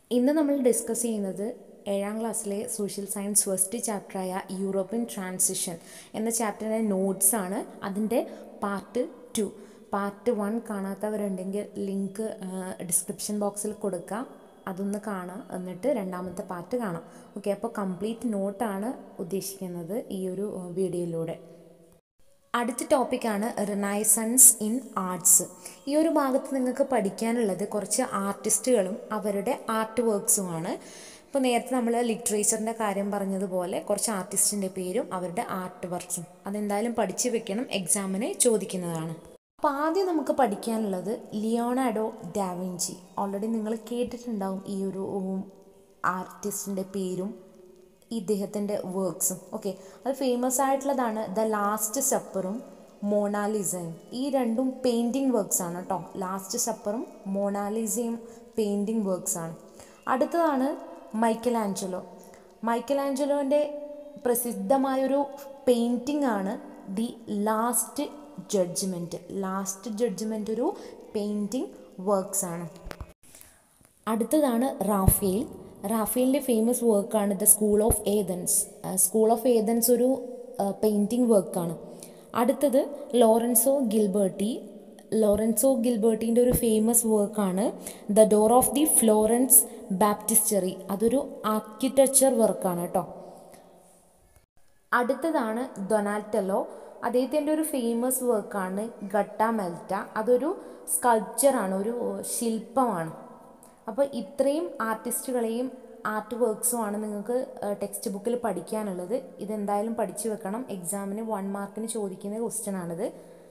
ഇന്ന് നമ്മൾ ഡിസ്കസ് ചെയ്യുന്നത് ഏഴാം ക്ലാസ്സിലെ സോഷ്യൽ സയൻസ് ഫസ്റ്റ് ചാപ്റ്ററായ യൂറോപ്യൻ ട്രാൻസിഷൻ എന്ന ചാപ്റ്ററിൻ്റെ നോട്ട്സ് ആണ് അതിൻ്റെ പാർട്ട് ടു പാർട്ട് വൺ കാണാത്തവരുണ്ടെങ്കിൽ ലിങ്ക് ഡിസ്ക്രിപ്ഷൻ ബോക്സിൽ കൊടുക്കാം അതൊന്ന് കാണാം എന്നിട്ട് രണ്ടാമത്തെ പാർട്ട് കാണാം ഓക്കെ അപ്പോൾ കംപ്ലീറ്റ് നോട്ടാണ് ഉദ്ദേശിക്കുന്നത് ഈ ഒരു വീഡിയോയിലൂടെ അടുത്ത ടോപ്പിക്കാണ് റിനൈസൻസ് ഇൻ ആർട്സ് ഈ ഒരു ഭാഗത്ത് നിങ്ങൾക്ക് പഠിക്കാനുള്ളത് കുറച്ച് ആർട്ടിസ്റ്റുകളും അവരുടെ ആർട്ട് വർക്ക്സുമാണ് ഇപ്പോൾ നേരത്തെ നമ്മൾ ലിറ്ററേച്ചറിൻ്റെ കാര്യം പറഞ്ഞതുപോലെ കുറച്ച് ആർട്ടിസ്റ്റിൻ്റെ പേരും അവരുടെ ആർട്ട് വർക്ക്സും അതെന്തായാലും പഠിച്ചു വെക്കണം എക്സാമിന് ചോദിക്കുന്നതാണ് അപ്പോൾ ആദ്യം നമുക്ക് പഠിക്കാനുള്ളത് ലിയോണാഡോ ഡാവിഞ്ചി ഓൾറെഡി നിങ്ങൾ കേട്ടിട്ടുണ്ടാവും ഈ ഒരു ആർട്ടിസ്റ്റിൻ്റെ പേരും ഇദ്ദേഹത്തിൻ്റെ വർക്ക്സും ഓക്കെ അത് ഫേമസ് ആയിട്ടുള്ളതാണ് ദ ലാസ്റ്റ് സപ്പറും മോണാലിസയും ഈ രണ്ടും പെയിൻറ്റിങ് വർക്ക്സ് ആണ് കേട്ടോ ലാസ്റ്റ് സപ്പറും മോണാലിസയും പെയിൻറ്റിങ് വർക്ക്സ് ആണ് അടുത്തതാണ് മൈക്കൽ ആഞ്ചലോ മൈക്കൽ ആഞ്ചലോൻ്റെ പ്രസിദ്ധമായൊരു പെയിൻറ്റിംഗ് ആണ് the last judgement last judgement ഒരു പെയിൻറ്റിംഗ് വർക്ക്സ് ആണ് അടുത്തതാണ് റാഫേൽ റാഫേലിൻ്റെ ഫേമസ് വർക്കാണ് the school of Athens school of Athens ഒരു പെയിൻറ്റിംഗ് വർക്കാണ് അടുത്തത് ലോറൻസോ ഗിൽബർട്ടി ലോറൻസോ ഗിൽബർട്ടിൻ്റെ ഒരു ഫേമസ് വർക്കാണ് the door of the Florence ബാപ്റ്റിസ്റ്ററി അതൊരു ആർക്കിടെക്ചർ വർക്കാണ് കേട്ടോ അടുത്തതാണ് ഡൊനാൽറ്റലോ അദ്ദേഹത്തിൻ്റെ ഒരു ഫേമസ് വർക്കാണ് ഗട്ട മെൽറ്റ അതൊരു സ്കൾപ്ചറാണ് ഒരു ശില്പമാണ് അപ്പോൾ ഇത്രയും ആർട്ടിസ്റ്റുകളെയും ആർട്ട് വർക്ക്സുമാണ് നിങ്ങൾക്ക് ടെക്സ്റ്റ് ബുക്കിൽ പഠിക്കാനുള്ളത് ഇതെന്തായാലും പഠിച്ചു വെക്കണം എക്സാമിന് വൺ മാർക്കിന് ചോദിക്കുന്ന ക്വസ്റ്റ്യൻ ആണിത്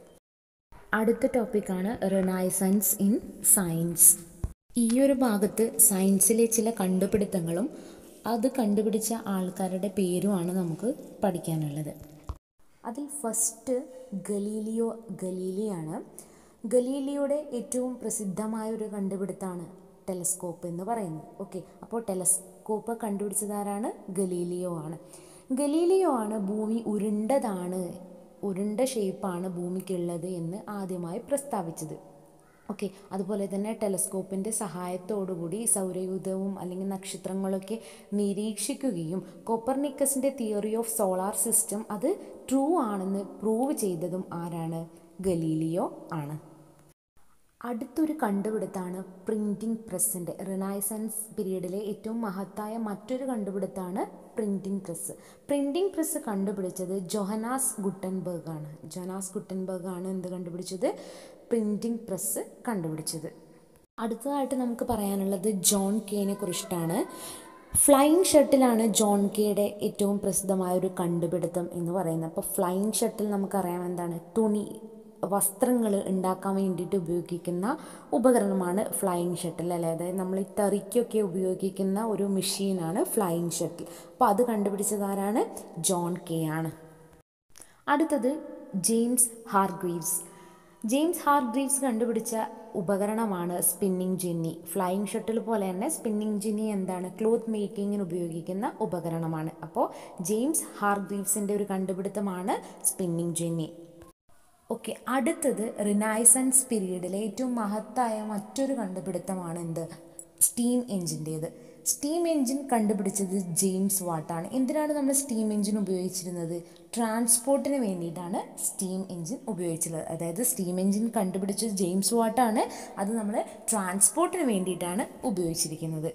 അടുത്ത ടോപ്പിക്കാണ് റിനൈസൻസ് ഇൻ സയൻസ് ഈ ഒരു ഭാഗത്ത് സയൻസിലെ ചില കണ്ടുപിടുത്തങ്ങളും അത് കണ്ടുപിടിച്ച ആൾക്കാരുടെ പേരുമാണ് നമുക്ക് പഠിക്കാനുള്ളത് അതിൽ ഫസ്റ്റ് ഗലീലിയോ ഗലീലിയാണ് ഗലീലിയോയുടെ ഏറ്റവും പ്രസിദ്ധമായ ഒരു കണ്ടുപിടുത്തമാണ് ടെലസ്കോപ്പ് എന്ന് പറയുന്നത് ഓക്കെ അപ്പോൾ ടെലസ്കോപ്പ് കണ്ടുപിടിച്ചതാരാണ് ഗലീലിയോ ആണ് ഗലീലിയോ ആണ് ഭൂമി ഉരുണ്ടതാണ് ഉരുണ്ട ഷേപ്പാണ് ഭൂമിക്കുള്ളത് എന്ന് ആദ്യമായി പ്രസ്താവിച്ചത് ഓക്കെ അതുപോലെ തന്നെ ടെലസ്കോപ്പിൻ്റെ സഹായത്തോടുകൂടി സൗരയൂഥവും അല്ലെങ്കിൽ നക്ഷത്രങ്ങളൊക്കെ നിരീക്ഷിക്കുകയും കോപ്പർനിക്കസിൻ്റെ തിയറി ഓഫ് സോളാർ സിസ്റ്റം അത് ട്രൂ ആണെന്ന് പ്രൂവ് ചെയ്തതും ആരാണ് ഗലീലിയോ ആണ് അടുത്തൊരു കണ്ടുപിടുത്താണ് പ്രിൻറ്റിംഗ് പ്രസ്സിൻ്റെ റിനൈസൻസ് പീരീഡിലെ ഏറ്റവും മഹത്തായ മറ്റൊരു കണ്ടുപിടുത്തമാണ് പ്രിൻറ്റിംഗ് പ്രസ് പ്രിൻറ്റിംഗ് പ്രസ് കണ്ടുപിടിച്ചത് ജൊഹനാസ് ഗുട്ടൻബർഗ് ആണ് ജൊനാസ് ഗുട്ടൻബർഗ് ആണ് എന്ത് കണ്ടുപിടിച്ചത് പ്രിൻറ്റിംഗ് പ്രസ് കണ്ടുപിടിച്ചത് അടുത്തതായിട്ട് നമുക്ക് പറയാനുള്ളത് ജോൺ കെനെ കുറിച്ചിട്ടാണ് ഫ്ലൈയിങ് ഷട്ടിലാണ് ജോൺ കെയുടെ ഏറ്റവും പ്രസിദ്ധമായ ഒരു കണ്ടുപിടുത്തം എന്ന് പറയുന്നത് അപ്പോൾ ഫ്ലൈയിങ് ഷട്ടിൽ നമുക്കറിയാം എന്താണ് തുണി വസ്ത്രങ്ങൾ ഉണ്ടാക്കാൻ വേണ്ടിയിട്ട് ഉപയോഗിക്കുന്ന ഉപകരണമാണ് ഫ്ലൈയിങ് ഷട്ടിൽ അല്ലേ അതായത് നമ്മൾ ഈ തെറിക്കൊക്കെ ഉപയോഗിക്കുന്ന ഒരു മെഷീനാണ് ഫ്ലൈയിങ് ഷട്ടിൽ അപ്പോൾ അത് ഫ്ലൈയിങ് ആരാണ് ജോൺ കെ ആണ് അടുത്തത് ജെയിംസ് ഹാർഗ്രീവ്സ് ജെയിംസ് ഹാർഗ്രീവ്സ് കണ്ടുപിടിച്ച ഉപകരണമാണ് സ്പിന്നിങ് ജിന്നി ഫ്ലൈയിങ് ഷട്ടിൽ പോലെ തന്നെ സ്പിന്നിങ് ജിന്നി എന്താണ് ക്ലോത്ത് മേക്കിങ്ങിന് ഉപയോഗിക്കുന്ന ഉപകരണമാണ് അപ്പോൾ ജെയിംസ് ഹാർഗ്രീവ്സിൻ്റെ ഒരു കണ്ടുപിടുത്തമാണ് സ്പിന്നിങ് ജിന്നി ഓക്കെ അടുത്തത് റിനൈസൻസ് പീരീഡിലെ ഏറ്റവും മഹത്തായ മറ്റൊരു കണ്ടുപിടുത്തമാണ് എന്ത് സ്റ്റീം എഞ്ചിൻ്റേത് സ്റ്റീം എഞ്ചിൻ കണ്ടുപിടിച്ചത് ജെയിംസ് വാട്ടാണ് എന്തിനാണ് നമ്മൾ സ്റ്റീം എഞ്ചിൻ ഉപയോഗിച്ചിരുന്നത് ട്രാൻസ്പോർട്ടിന് വേണ്ടിയിട്ടാണ് സ്റ്റീം എഞ്ചിൻ ഉപയോഗിച്ചത് അതായത് സ്റ്റീം എഞ്ചിൻ കണ്ടുപിടിച്ചത് ജെയിംസ് വാട്ടാണ് അത് നമ്മൾ ട്രാൻസ്പോർട്ടിന് വേണ്ടിയിട്ടാണ് ഉപയോഗിച്ചിരിക്കുന്നത്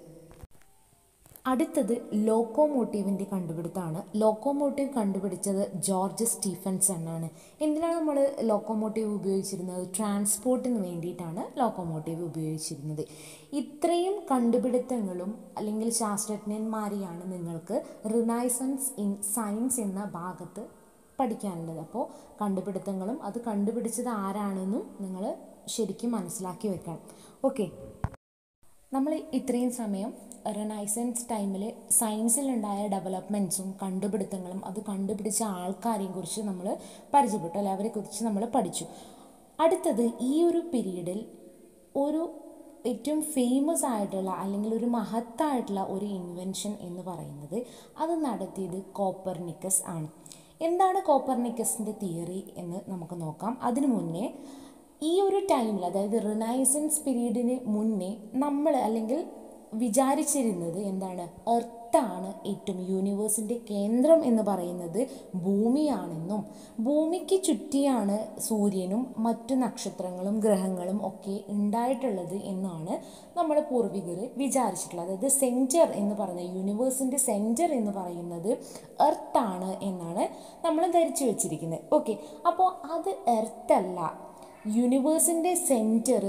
അടുത്തത് ലോക്കോമോട്ടീവിൻ്റെ കണ്ടുപിടുത്തമാണ് ലോക്കോമോട്ടീവ് കണ്ടുപിടിച്ചത് ജോർജ് സ്റ്റീഫൻസൺ ആണ് എന്തിനാണ് നമ്മൾ ലോക്കോമോട്ടീവ് ഉപയോഗിച്ചിരുന്നത് ട്രാൻസ്പോർട്ടിന് വേണ്ടിയിട്ടാണ് ലോക്കോമോട്ടീവ് ഉപയോഗിച്ചിരുന്നത് ഇത്രയും കണ്ടുപിടുത്തങ്ങളും അല്ലെങ്കിൽ ശാസ്ത്രജ്ഞന്മാരെയാണ് നിങ്ങൾക്ക് റിനൈസൻസ് ഇൻ സയൻസ് എന്ന ഭാഗത്ത് പഠിക്കാനുള്ളത് അപ്പോൾ കണ്ടുപിടുത്തങ്ങളും അത് കണ്ടുപിടിച്ചത് ആരാണെന്നും നിങ്ങൾ ശരിക്കും മനസ്സിലാക്കി വെക്കണം ഓക്കെ നമ്മൾ ഇത്രയും സമയം റെനൈസൻസ് ടൈമിൽ സയൻസിലുണ്ടായ ഡെവലപ്മെൻറ്റ്സും കണ്ടുപിടുത്തങ്ങളും അത് കണ്ടുപിടിച്ച ആൾക്കാരെയും കുറിച്ച് നമ്മൾ പരിചയപ്പെട്ടു അല്ലെ അവരെക്കുറിച്ച് നമ്മൾ പഠിച്ചു അടുത്തത് ഈ ഒരു പീരീഡിൽ ഒരു ഏറ്റവും ഫേമസ് ആയിട്ടുള്ള അല്ലെങ്കിൽ ഒരു മഹത്തായിട്ടുള്ള ഒരു ഇൻവെൻഷൻ എന്ന് പറയുന്നത് അത് നടത്തിയത് കോപ്പർനിക്കസ് ആണ് എന്താണ് കോപ്പർനിക്കസിൻ്റെ തിയറി എന്ന് നമുക്ക് നോക്കാം അതിനു മുന്നേ ഈ ഒരു ടൈമിൽ അതായത് റിനൈസൻസ് പീരീഡിന് മുന്നേ നമ്മൾ അല്ലെങ്കിൽ വിചാരിച്ചിരുന്നത് എന്താണ് എർത്താണ് ഏറ്റവും യൂണിവേഴ്സിൻ്റെ കേന്ദ്രം എന്ന് പറയുന്നത് ഭൂമിയാണെന്നും ഭൂമിക്ക് ചുറ്റിയാണ് സൂര്യനും മറ്റു നക്ഷത്രങ്ങളും ഗ്രഹങ്ങളും ഒക്കെ ഉണ്ടായിട്ടുള്ളത് എന്നാണ് നമ്മുടെ പൂർവികർ വിചാരിച്ചിട്ടുള്ളത് അതായത് സെൻറ്റർ എന്ന് പറയുന്നത് യൂണിവേഴ്സിൻ്റെ സെൻറ്റർ എന്ന് പറയുന്നത് എർത്താണ് എന്നാണ് നമ്മൾ ധരിച്ചു വെച്ചിരിക്കുന്നത് ഓക്കെ അപ്പോൾ അത് എർത്തല്ല യൂണിവേഴ്സിൻ്റെ സെൻറ്റർ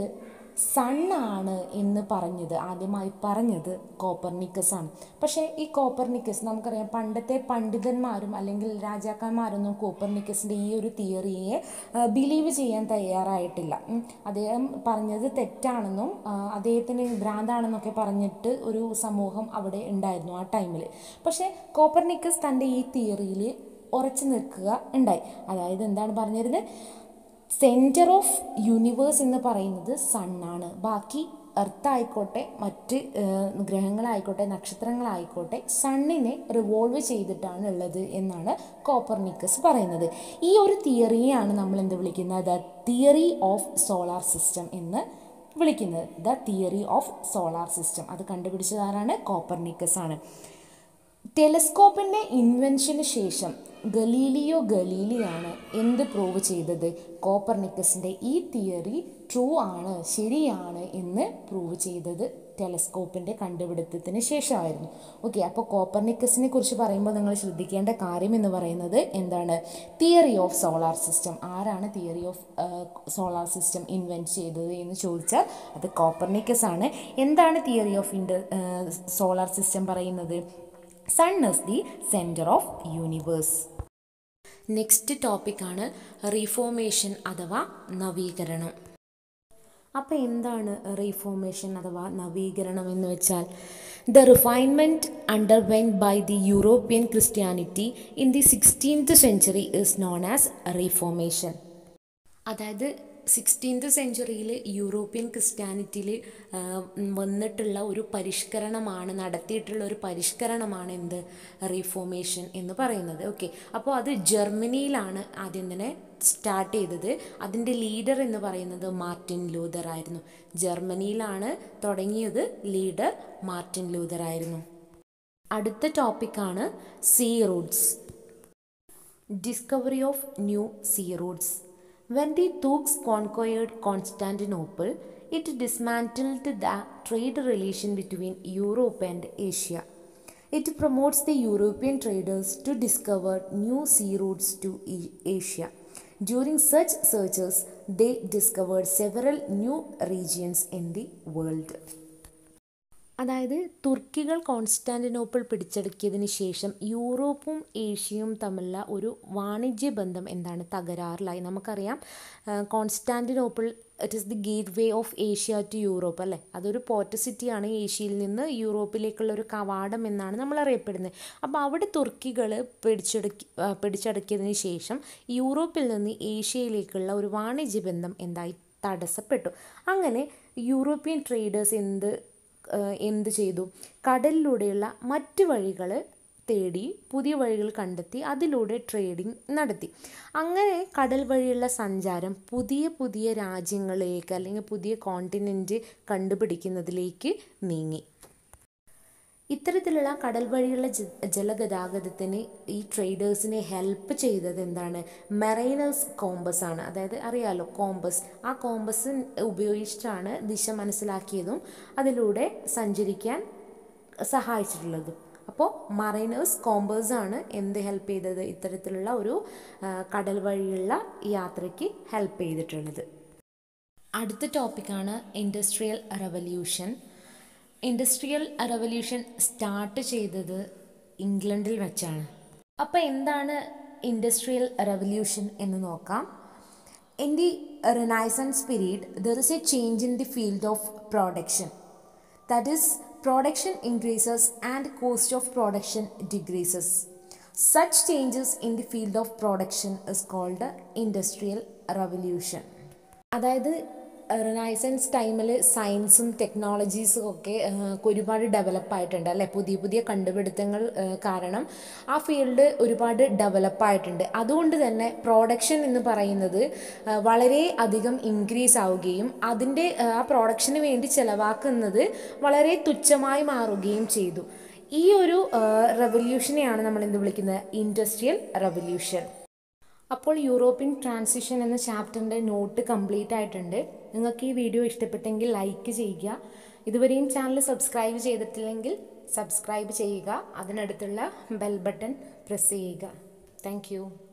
സണ്ണാണ് എന്ന് പറഞ്ഞത് ആദ്യമായി പറഞ്ഞത് കോപ്പർനിക്കസ് ആണ് പക്ഷേ ഈ കോപ്പർനിക്കസ് നമുക്കറിയാം പണ്ടത്തെ പണ്ഡിതന്മാരും അല്ലെങ്കിൽ രാജാക്കന്മാരൊന്നും കോപ്പർനിക്കസിൻ്റെ ഈ ഒരു തിയറിയെ ബിലീവ് ചെയ്യാൻ തയ്യാറായിട്ടില്ല ഉം. അദ്ദേഹം പറഞ്ഞത് തെറ്റാണെന്നും ആ, അദ്ദേഹത്തിന് ഭ്രാന്താണെന്നൊക്കെ പറഞ്ഞിട്ട് ഒരു സമൂഹം അവിടെ ഉണ്ടായിരുന്നു ആ ടൈമിൽ പക്ഷേ കോപ്പർനിക്കസ് തൻ്റെ ഈ തിയറിയിൽ ഉറച്ചു നിൽക്കുക ഉണ്ടായി അതായത് എന്താണ് പറഞ്ഞിരുന്നത് സെൻറ്റർ ഓഫ് യൂണിവേഴ്സ് എന്ന് പറയുന്നത് സണ്ണാണ് ബാക്കി എർത്ത് ആയിക്കോട്ടെ മറ്റ് ഏഹ്, ഗ്രഹങ്ങളായിക്കോട്ടെ നക്ഷത്രങ്ങളായിക്കോട്ടെ സണ്ണിനെ റിവോൾവ് ചെയ്തിട്ടാണ് ഉള്ളത് എന്നാണ് കോപ്പർനിക്കസ് പറയുന്നത് ഈ ഒരു തിയറിയാണ് നമ്മൾ എന്ത് വിളിക്കുന്നത് the theory of solar system എന്ന് വിളിക്കുന്നത് the theory of solar system അത് കണ്ടുപിടിച്ചത് ആരാണ് കോപ്പർനിക്കസ് ആണ് ടെലസ്കോപ്പിൻ്റെ ഇൻവെൻഷന് ശേഷം ഗലീലിയോ ഗലീലിയാണ് എന്ത് പ്രൂവ് ചെയ്തത് കോപ്പർനിക്കസിൻ്റെ ഈ തിയറി ട്രൂ ആണ് ശരിയാണ് എന്ന് പ്രൂവ് ചെയ്തത് ടെലസ്കോപ്പിൻ്റെ കണ്ടുപിടുത്തത്തിന് ശേഷമായിരുന്നു ഓക്കെ അപ്പോൾ കോപ്പർനിക്കസിനെ കുറിച്ച് പറയുമ്പോൾ നിങ്ങൾ ശ്രദ്ധിക്കേണ്ട കാര്യം എന്ന് പറയുന്നത് എന്താണ് തിയറി ഓഫ് സോളാർ സിസ്റ്റം ആരാണ് theory of solar system invent ചെയ്തത് എന്ന് ചോദിച്ചാൽ അത് കോപ്പർനിക്കസ് ആണ് എന്താണ് theory of in the solar system പറയുന്നത് sun is the centre of universe next ടോപ്പിക്കാണ് റീഫോർമേഷൻ അഥവാ നവീകരണം അപ്പോൾ എന്താണ് റീഫോർമേഷൻ അഥവാ നവീകരണം എന്ന് വെച്ചാൽ the refinement underwent by the European Christianity in the sixteenth century is known as reformation അതായത് സിക്സ്റ്റീൻത്ത് സെഞ്ചുറിയിൽ യൂറോപ്യൻ ക്രിസ്ത്യാനിറ്റിയിൽ വന്നിട്ടുള്ള ഒരു പരിഷ്കരണമാണ് നടത്തിയിട്ടുള്ള ഒരു പരിഷ്കരണമാണ് എന്ത് റീഫോർമേഷൻ എന്ന് പറയുന്നത് ഓക്കെ അപ്പോൾ അത് ജർമ്മനിയിലാണ് ആദ്യം തന്നെ സ്റ്റാർട്ട് ചെയ്തത് അതിൻ്റെ ലീഡർ എന്ന് പറയുന്നത് മാർട്ടിൻ ലൂതർ ആയിരുന്നു ജർമ്മനിയിലാണ് തുടങ്ങിയത് ലീഡർ മാർട്ടിൻ ലൂതർ ആയിരുന്നു അടുത്ത ടോപ്പിക്കാണ് sea routes Discovery of new sea routes. When the Turks conquered Constantinople, it dismantled the trade relation between Europe and Asia. It promotes the European traders to discover new sea routes to E- Asia. During such searches, they discovered several new regions in the world. അതായത് തുർക്കികൾ Constantinople പിടിച്ചടക്കിയതിന് ശേഷം യൂറോപ്പും ഏഷ്യയും തമ്മിലുള്ള ഒരു വാണിജ്യ ബന്ധം എന്താണ് തകരാറിലായി നമുക്കറിയാം ആ, Constantinople it is the gateway of Asia to Europe അല്ലേ അതൊരു പോർട്ട് സിറ്റിയാണ് ഏഷ്യയിൽ നിന്ന് യൂറോപ്പിലേക്കുള്ള ഒരു കവാടം എന്നാണ് നമ്മൾ അറിയപ്പെടുന്നത് അപ്പോൾ അവിടെ തുർക്കികൾ പിടിച്ചടക്കി ആ, പിടിച്ചടക്കിയതിന് ശേഷം യൂറോപ്പിൽ നിന്ന് ഏഷ്യയിലേക്കുള്ള ഒരു വാണിജ്യ ബന്ധം എന്തായി തടസ്സപ്പെട്ടു അങ്ങനെ യൂറോപ്യൻ ട്രേഡേഴ്സ് എന്ത് ഏഹ് എന്ത് ചെയ്തു കടലിലൂടെയുള്ള മറ്റ് വഴികൾ തേടി പുതിയ വഴികൾ കണ്ടെത്തി അതിലൂടെ ട്രേഡിംഗ് നടത്തി അങ്ങനെ കടൽ വഴിയുള്ള സഞ്ചാരം പുതിയ പുതിയ രാജ്യങ്ങളിലേക്ക് അല്ലെങ്കിൽ പുതിയ കോണ്ടിനെൻറ്റ് കണ്ടുപിടിക്കുന്നതിലേക്ക് നീങ്ങി ഇത്തരത്തിലുള്ള കടൽ വഴിയുള്ള ജ- ജലഗതാഗതത്തിന് ഈ ട്രേഡേഴ്സിനെ ഹെൽപ്പ് ചെയ്തത് എന്താണ് മെറൈനേഴ്സ് കോമ്പസ് ആണ് അതായത് അറിയാലോ കോമ്പസ് ആ കോമ്പസ് ഉപയോഗിച്ചിട്ടാണ് ദിശ മനസ്സിലാക്കിയതും അതിലൂടെ സഞ്ചരിക്കാൻ സഹായിച്ചിട്ടുള്ളതും അപ്പോൾ മറൈനേഴ്സ് കോമ്പസ് ആണ് എന്ത് ഹെൽപ്പ് ചെയ്തത് ഇത്തരത്തിലുള്ള ഒരു ആ, കടൽ വഴിയുള്ള യാത്രയ്ക്ക് ഹെൽപ്പ് ചെയ്തിട്ടുള്ളത് അടുത്ത ടോപ്പിക്കാണ് industrial revolution industrial revolution start ചെയ്തത് ഇംഗ്ലണ്ടിൽ വെച്ചാണ് അപ്പോൾ എന്താണ് ഇൻഡസ്ട്രിയൽ റവല്യൂഷൻ എന്ന് നോക്കാം in the renaissance period there is a change in the field of production that is production increases and cost of production decreases such changes in the field of production is called industrial revolution അതായത് renaissance ടൈമിൽ സയൻസും ടെക്നോളജീസും ഒക്കെ ഏഹ്, ഒരുപാട് ഡെവലപ്പായിട്ടുണ്ട് അല്ലേ പുതിയ പുതിയ കണ്ടുപിടുത്തങ്ങൾ ഏഹ്, കാരണം ആ ഫീൽഡ് ഒരുപാട് ഡെവലപ്പായിട്ടുണ്ട് അതുകൊണ്ട് തന്നെ പ്രോഡക്ഷൻ എന്ന് പറയുന്നത് ഏഹ്, വളരെ അധികം ഇൻക്രീസ് ആവുകയും അതിൻ്റെ ഏഹ്, ആ പ്രോഡക്ഷന് വേണ്ടി ചിലവാക്കുന്നത് വളരെ തുച്ഛമായി മാറുകയും ചെയ്തു ഈ ഒരു റെവല്യൂഷനെയാണ് നമ്മൾ എന്ത് വിളിക്കുന്നത് ഇൻഡസ്ട്രിയൽ റെവല്യൂഷൻ അപ്പോൾ യൂറോപ്യൻ ട്രാൻസിഷൻ എന്ന ചാപ്റ്ററിൻ്റെ നോട്ട് കംപ്ലീറ്റ് ആയിട്ടുണ്ട് നിങ്ങൾക്ക് ഈ വീഡിയോ ഇഷ്ടപ്പെട്ടെങ്കിൽ ലൈക്ക് ചെയ്യുക ഇതുവരെയും ചാനൽ സബ്സ്ക്രൈബ് ചെയ്തിട്ടില്ലെങ്കിൽ സബ്സ്ക്രൈബ് ചെയ്യുക അതിനടുത്തുള്ള ബെൽ ബട്ടൺ പ്രസ് ചെയ്യുക താങ്ക്